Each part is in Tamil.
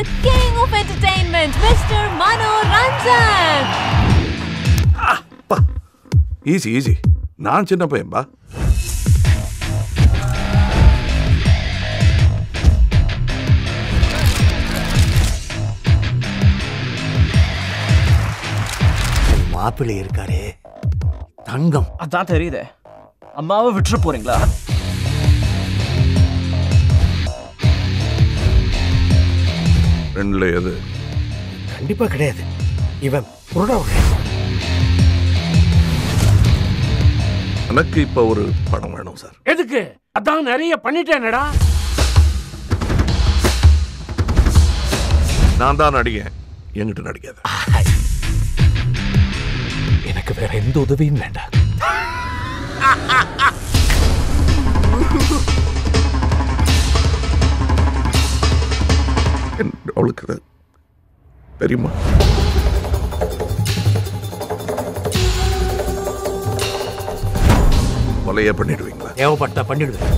King of Entertainment, Mr. Mano Ranjan. Easy easy நான் சின்ன பையன்பா என் மாப்பிள்ளை இருக்காரே தங்கம் அதான் தெரியுதே அம்மாவை விட்டுற போறீங்களா ரெண்டுல எது கண்டிப்பா கிடையாது இவன் புருடா எனக்கு இப்ப ஒரு படம் வேணும் சார் எதுக்கு அதான் நிறைய பண்ணிட்டேனடா நான் தான் நடிகேன் என்கிட்ட நடிக்காத எனக்கு வேற எந்த உதவியும் வேண்டாம் என் அவளுக்கு இது தெரியுமா கொலையே பண்ணிடுவீங்களா தேவைப்பட்டா பண்ணிடுவேன்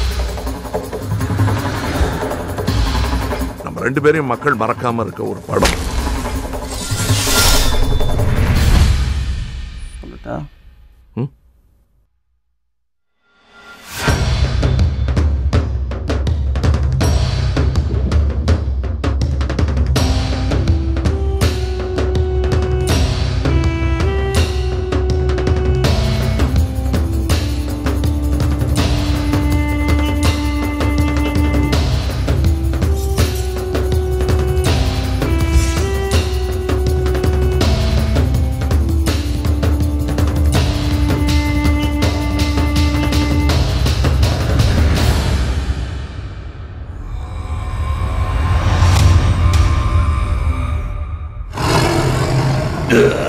நம்ம ரெண்டு பேரையும் மக்கள் மறக்காம இருக்க ஒரு படம் சொல்லட்டா ம்? Ugh.